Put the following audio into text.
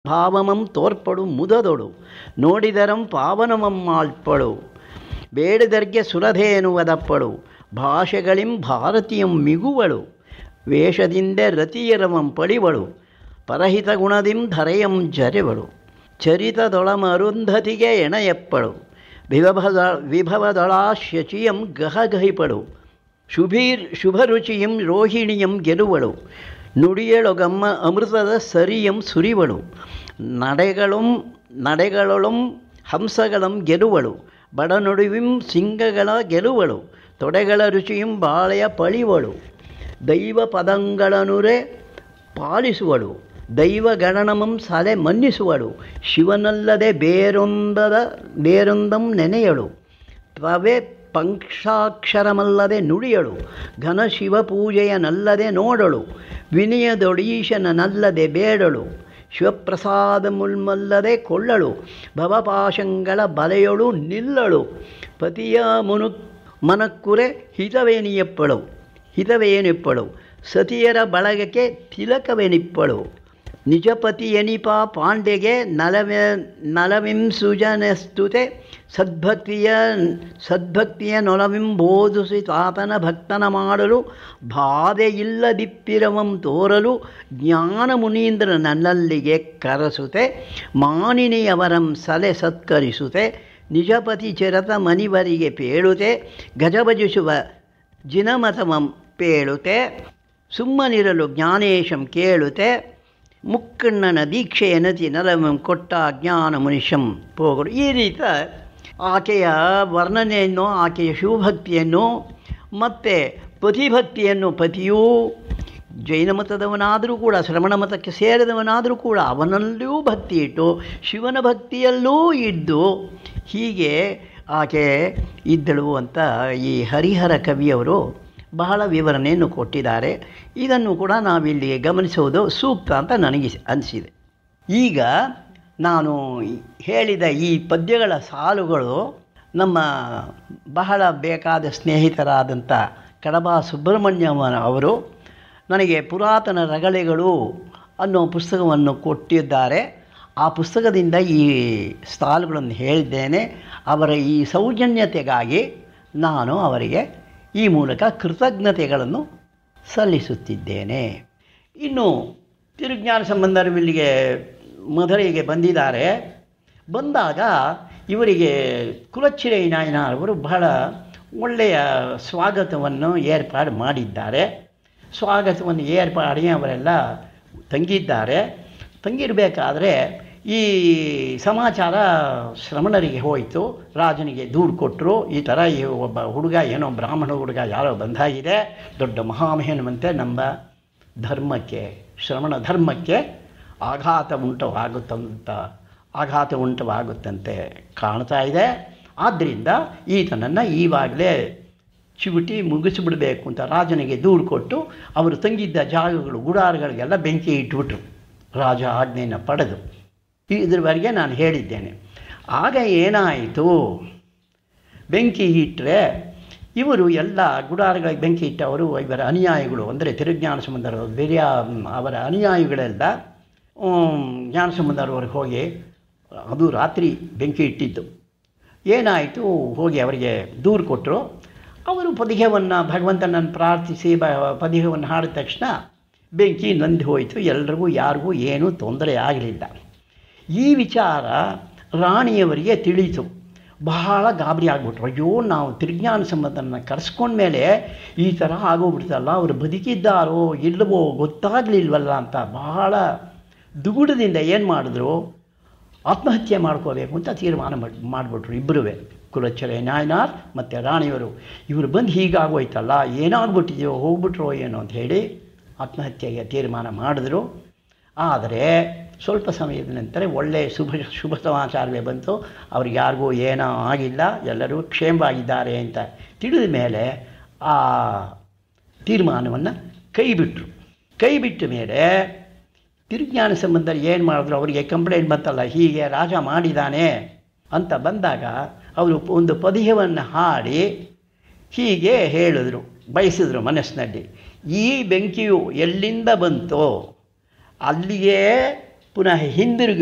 ಭಾವಮಂ ತೋರ್ಪಡು ಮುದದೊಡು ನೋಡಿದರಂ ಪಾವನಮಂ ಮಾಳ್ಪಡು ಬೇಡಿದರ್ಗೆ ಸುರಧೇನುವದಪ್ಪಳು ಭಾಷೆಗಳಿಂ ಭಾರತೀಯಂ ಮಿಗುವಳು ವೇಷದಿಂದೆ ರತಿಯರವಂ ಪಡಿವಳು ಪರಹಿತ ಗುಣದಿಂ ಧರೆಯಂ ಜರೆವಳು ಚರಿತದೊಳಮರುಂಧತಿಗೆ ಎಣೆಯಪ್ಪಳು ವಿಭವದ ವಿಭವದೊಳಾ ಶಚಿಯಂ ಗಹಗಹಿಪಡು ಶುಭೀರ್ ಶುಭರುಚಿಯಂ ರೋಹಿಣಿಯಂ ಗೆಲುವಳು ನುಡಿಯಳೊಗಮ್ಮ ಅಮೃತದ ಸರಿಯಂ ಸುರಿವಳು ನಡೆകളും ನಡೆಗಳೊಳಂ ಹಂಸಗಳಂ ಗೆಲುವಳು ಬಡನುಡಿವಿಂ ಸಿಂಗಗಳ ಗೆಲುವಳು ತೊಡೆಗಳ ರುಚಿಯಂ ಬಾಳೆಯ ಪಳಿವಳು ದೈವ ಪದಂಗಳನುರೆ ಪಾಲಿಸುವಳು ದೈವ ಗಣನಮಂ ಸಲೆ ಮನ್ನಿಸುವಳು ಶಿವನಲ್ಲದೆ ಬೇರೊಂದದ ಬೇರೊಂದಂ ನೆನೆಯಳು ತ್ವವೆ ಪಂಕ್ಷಾಕ್ಷರಮಲ್ಲದೆ ನುಡಿಯಳು ಘನ ಶಿವ ಪೂಜೆಯನಲ್ಲದೆ ನೋಡಳು ವಿನಯದೊಡೀಶನಲ್ಲದೆ ಬೇಡಳು ಶಿವಪ್ರಸಾದ ಮುಲ್ಮಲ್ಲದೆ ಕೊಳ್ಳಳು ಭವಪಾಶಂಗಳ ಬಲೆಯೊಳು ನಿಲ್ಲಳು ಪತಿಯ ಮುನು ಮನಕ್ಕುರೆ ಹಿತವೇನಿಯಪ್ಪಳು ಹಿತವೇನಿಪ್ಪಳು ಸತಿಯರ ಬಳಗಕ್ಕೆ ತಿಲಕವೆನಿಪ್ಪಳು ನಿಜಪತಿಯನಿಪ ಪಾಂಡೆಗೆ ನಲವೆ ನಲವಿಂ ಸುಜನಸ್ತುತೆ ಸದ್ಭಕ್ತಿಯ ಸದ್ಭಕ್ತಿಯ ನೊಲವಿಂ ಬೋಧಿಸಿ ತಾತನ ಭಕ್ತನ ಮಾಡಲು ಬಾಧೆಯಿಲ್ಲದಿಪ್ಪಿರವಂ ತೋರಲು ಜ್ಞಾನ ಮುನೀಂದ್ರ ನನ್ನಲ್ಲಿಗೆ ಕರೆಸುತ್ತೆ ಮಾನಿನಿಯವರಂ ಸಲೆ ಸತ್ಕರಿಸುತ್ತೆ ನಿಜಪತಿ ಚಿರತ ಮನಿವರಿಗೆ ಪೇಳುತ್ತೆ ಗಜಭಜಿಸುವ ಜಿನಮತಮಂ ಪೇಳುತ್ತೆ ಸುಮ್ಮನಿರಲು ಜ್ಞಾನೇಶಂ ಕೇಳುತ್ತೆ ಮುಕ್ಕಣ್ಣನ ದೀಕ್ಷೆಯನತಿ ನಲವಂ ಕೊಟ್ಟ ಜ್ಞಾನ ಮನುಷ್ಯಂ ಪೋಗರು ಈ ರೀತ ಆಕೆಯ ವರ್ಣನೆಯನ್ನು ಆಕೆಯ ಶಿವಭಕ್ತಿಯನ್ನು ಮತ್ತು ಪತಿಭಕ್ತಿಯನ್ನು ಪತಿಯೂ ಜೈನ ಮತದವನಾದರೂ ಕೂಡ ಶ್ರವಣ ಮತಕ್ಕೆ ಸೇರಿದವನಾದರೂ ಕೂಡ ಅವನಲ್ಲಿಯೂ ಭಕ್ತಿ ಇಟ್ಟು ಶಿವನ ಭಕ್ತಿಯಲ್ಲೂ ಇದ್ದು ಹೀಗೆ ಆಕೆ ಇದ್ದಳು ಅಂತ ಈ ಹರಿಹರ ಕವಿಯವರು ಬಹಳ ವಿವರಣೆಯನ್ನು ಕೊಟ್ಟಿದ್ದಾರೆ ಇದನ್ನು ಕೂಡ ನಾವಿಲ್ಲಿ ಗಮನಿಸುವುದು ಸೂಕ್ತ ಅಂತ ನನಗೆ ಅನಿಸಿದೆ ಈಗ ನಾನು ಹೇಳಿದ ಈ ಪದ್ಯಗಳ ಸಾಲುಗಳು ನಮ್ಮ ಬಹಳ ಬೇಕಾದ ಸ್ನೇಹಿತರಾದಂಥ ಕಡಬ ಸುಬ್ರಹ್ಮಣ್ಯಮ ಅವರು ನನಗೆ ಪುರಾತನ ರಗಳೆಗಳು ಅನ್ನೋ ಪುಸ್ತಕವನ್ನು ಕೊಟ್ಟಿದ್ದಾರೆ ಆ ಪುಸ್ತಕದಿಂದ ಈ ಸಾಲುಗಳನ್ನು ಹೇಳಿದ್ದೇನೆ ಅವರ ಈ ಸೌಜನ್ಯತೆಗಾಗಿ ನಾನು ಅವರಿಗೆ ಈ ಮೂಲಕ ಕೃತಜ್ಞತೆಗಳನ್ನು ಸಲ್ಲಿಸುತ್ತಿದ್ದೇನೆ ಇನ್ನು ತಿರುಜ್ಞಾನ ಸಂಬಂಧರು ಇಲ್ಲಿಗೆ ಮಧುರೆಗೆ ಬಂದಿದ್ದಾರೆ ಬಂದಾಗ ಇವರಿಗೆ ಕುಲಚ್ಚಿರೈ ನಾಯನವರು ಬಹಳ ಒಳ್ಳೆಯ ಸ್ವಾಗತವನ್ನು ಏರ್ಪಾಡು ಮಾಡಿದ್ದಾರೆ ಸ್ವಾಗತವನ್ನು ಏರ್ಪಾಡಿ ಅವರೆಲ್ಲ ತಂಗಿದ್ದಾರೆ ತಂಗಿರಬೇಕಾದ್ರೆ ಈ ಸಮಾಚಾರ ಶ್ರಮಣರಿಗೆ ಹೋಯಿತು ರಾಜನಿಗೆ ದೂರು ಕೊಟ್ಟರು ಈ ಥರ ಈ ಒಬ್ಬ ಹುಡುಗ ಏನೋ ಬ್ರಾಹ್ಮಣ ಹುಡುಗ ಯಾರೋ ಬಂದಾಗಿದೆ ದೊಡ್ಡ ಮಹಾಮಹೇನುವಂತೆ ನಮ್ಮ ಧರ್ಮಕ್ಕೆ ಶ್ರವಣ ಧರ್ಮಕ್ಕೆ ಆಘಾತ ಉಂಟವಾಗುತ್ತಂತ ಆಘಾತ ಉಂಟವಾಗುತ್ತಂತೆ ಕಾಣ್ತಾ ಇದೆ ಆದ್ದರಿಂದ ಈತನನ್ನು ಈವಾಗಲೇ ಚಿವುಟಿ ಮುಗಿಸಿಬಿಡಬೇಕು ಅಂತ ರಾಜನಿಗೆ ದೂರು ಕೊಟ್ಟು ಅವರು ತಂಗಿದ್ದ ಜಾಗಗಳು ಗುಡಾರಗಳಿಗೆಲ್ಲ ಬೆಂಕಿ ಇಟ್ಬಿಟ್ರು ರಾಜ ಆಜ್ಞೆಯನ್ನು ಪಡೆದು ಇದ್ರವರೆಗೆ ನಾನು ಹೇಳಿದ್ದೇನೆ ಆಗ ಏನಾಯಿತು ಬೆಂಕಿ ಇಟ್ಟರೆ ಇವರು ಎಲ್ಲ ಗುಡಾರಗಳಿಗೆ ಬೆಂಕಿ ಇಟ್ಟವರು ಇವರ ಅನುಯಾಯಿಗಳು ಅಂದರೆ ತಿರುಜ್ಞಾನ ಸಂಬಂಧರು ಬೇರೆ ಅವರ ಅನುಯಾಯಿಗಳೆಲ್ಲ ಜ್ಞಾನ ಸಂಬಂಧರವ್ರಿಗೆ ಹೋಗಿ ಅದು ರಾತ್ರಿ ಬೆಂಕಿ ಇಟ್ಟಿದ್ದು ಏನಾಯಿತು ಹೋಗಿ ಅವರಿಗೆ ದೂರು ಕೊಟ್ಟರು ಅವರು ಪದಿಗೆವನ್ನು ಭಗವಂತನನ್ನು ಪ್ರಾರ್ಥಿಸಿ ಬ ಪದಿಗೆವನ್ನು ಹಾಡಿದ ತಕ್ಷಣ ಬೆಂಕಿ ನಂದಿ ಹೋಯಿತು ಎಲ್ರಿಗೂ ಯಾರಿಗೂ ಏನೂ ತೊಂದರೆ ಆಗಲಿಲ್ಲ ಈ ವಿಚಾರ ರಾಣಿಯವರಿಗೆ ತಿಳಿಯಿತು ಬಹಳ ಗಾಬರಿ ಆಗ್ಬಿಟ್ರು ಅಯ್ಯೋ ನಾವು ತಿರುಜ್ಞಾನ ಸಂಬಂಧನ ಕರೆಸ್ಕೊಂಡ್ಮೇಲೆ ಈ ಥರ ಆಗೋಗ್ಬಿಡ್ತಲ್ಲ ಅವರು ಬದುಕಿದ್ದಾರೋ ಇಲ್ಲವೋ ಗೊತ್ತಾಗಲಿಲ್ವಲ್ಲ ಅಂತ ಬಹಳ ದುಗುಡದಿಂದ ಏನು ಮಾಡಿದ್ರು ಆತ್ಮಹತ್ಯೆ ಮಾಡ್ಕೋಬೇಕು ಅಂತ ತೀರ್ಮಾನ ಮಾಡಿ ಮಾಡಿಬಿಟ್ರು ಇಬ್ಬರೂ ಕುಲಚ್ಚರೆ ನಾಯನಾರ್ ಮತ್ತು ರಾಣಿಯವರು ಇವರು ಬಂದು ಹೀಗಾಗೋಯ್ತಲ್ಲ ಏನಾಗ್ಬಿಟ್ಟಿದೆಯೋ ಹೋಗ್ಬಿಟ್ರೋ ಏನೋ ಅಂತ ಹೇಳಿ ಆತ್ಮಹತ್ಯೆಗೆ ತೀರ್ಮಾನ ಮಾಡಿದ್ರು ಆದರೆ ಸ್ವಲ್ಪ ಸಮಯದ ನಂತರ ಒಳ್ಳೆಯ ಶುಭ ಶುಭ ಸಮಾಚಾರವೇ ಬಂತು ಅವ್ರಿಗೆ ಯಾರಿಗೂ ಏನೋ ಆಗಿಲ್ಲ ಎಲ್ಲರೂ ಕ್ಷೇಮವಾಗಿದ್ದಾರೆ ಅಂತ ತಿಳಿದ ಮೇಲೆ ಆ ತೀರ್ಮಾನವನ್ನು ಕೈ ಬಿಟ್ಟರು ಕೈ ಬಿಟ್ಟ ಮೇಲೆ ತಿರುಜ್ಞಾನ ಸಂಬಂಧ ಏನು ಮಾಡಿದ್ರು ಅವರಿಗೆ ಕಂಪ್ಲೇಂಟ್ ಬಂತಲ್ಲ ಹೀಗೆ ರಾಜ ಮಾಡಿದ್ದಾನೆ ಅಂತ ಬಂದಾಗ ಅವರು ಒಂದು ಪದ್ಯವನ್ನು ಹಾಡಿ ಹೀಗೆ ಹೇಳಿದ್ರು ಬಯಸಿದ್ರು ಮನಸ್ಸಿನಲ್ಲಿ ಈ ಬೆಂಕಿಯು ಎಲ್ಲಿಂದ ಬಂತೋ ಅಲ್ಲಿಯೇ ಪುನಃ ಹಿಂದಿರುಗಿ